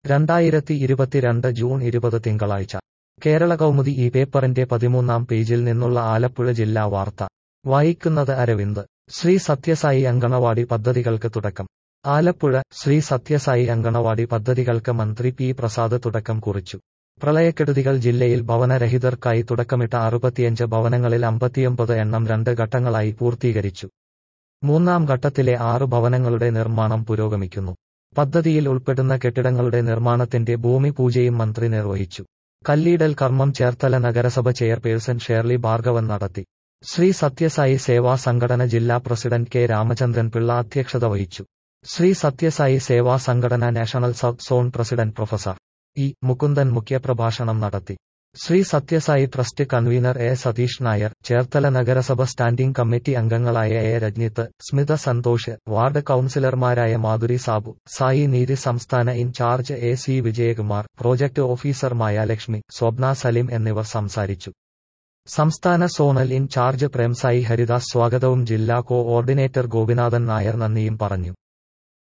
രണ്ടായിരത്തി ഇരുപത്തിരണ്ട് ജൂൺ ഇരുപത് തിങ്കളാഴ്ച കേരള കൗമുദി ഈ പേപ്പറിന്റെ പതിമൂന്നാം പേജിൽ നിന്നുള്ള ആലപ്പുഴ ജില്ലാ വാർത്ത വായിക്കുന്നത് അരവിന്ദ് ശ്രീ സത്യസായി അങ്കണവാടി പദ്ധതികൾക്ക് തുടക്കം ആലപ്പുഴ ശ്രീ സത്യസായി അങ്കണവാടി പദ്ധതികൾക്ക് മന്ത്രി പി പ്രസാദ് തുടക്കം കുറിച്ചു പ്രളയക്കെടുതികൾ ജില്ലയിൽ ഭവനരഹിതർക്കായി തുടക്കമിട്ട അറുപത്തിയഞ്ച് ഭവനങ്ങളിൽ അമ്പത്തിയൊമ്പത് എണ്ണം രണ്ട് ഘട്ടങ്ങളായി പൂർത്തീകരിച്ചു മൂന്നാം ഘട്ടത്തിലെ ആറ് ഭവനങ്ങളുടെ നിർമ്മാണം പുരോഗമിക്കുന്നു പദ്ധതിയിൽ ഉൾപ്പെടുന്ന കെട്ടിടങ്ങളുടെ നിർമ്മാണത്തിന്റെ ഭൂമി പൂജയും മന്ത്രി നിർവഹിച്ചു കല്ലീടൽ കർമ്മം ചേർത്തല നഗരസഭ ചെയർപേഴ്സൺ ഷേർലി ഭാർഗവൻ നടത്തി ശ്രീ സത്യസായി സേവാ സംഘടന ജില്ലാ പ്രസിഡന്റ് കെ രാമചന്ദ്രൻ പിള്ള അധ്യക്ഷത വഹിച്ചു Shri Sathyasai Seva Sanghatana national south zone president professor E Mukundan മുഖ്യപ്രഭാഷണം നടത്തി Shri Sathyasai trust convener A Satheesh Nair Cherthala നഗരസഭ സ്റ്റാൻഡിംഗ് കമ്മിറ്റി അംഗങ്ങളായ എ രജ്ഞിത്ത് സ്മിത സന്തോഷ് വാർഡ് കൌൺസിലർമാരായ മാധുരി സാബു സായി നീതി സംസ്ഥാന incharge A C Vijayakumar project officer Mayalakshmi Swapna Salim എന്നിവർ സംസാരിച്ചു സംസ്ഥാന സോണൽ ഇൻചാർജ് പ്രേംസായി ഹരിദാസ് സ്വാഗതവും ജില്ലാ കോ ഓർഡിനേറ്റർ ഗോപിനാഥൻ നായർ നന്ദിയും പറഞ്ഞു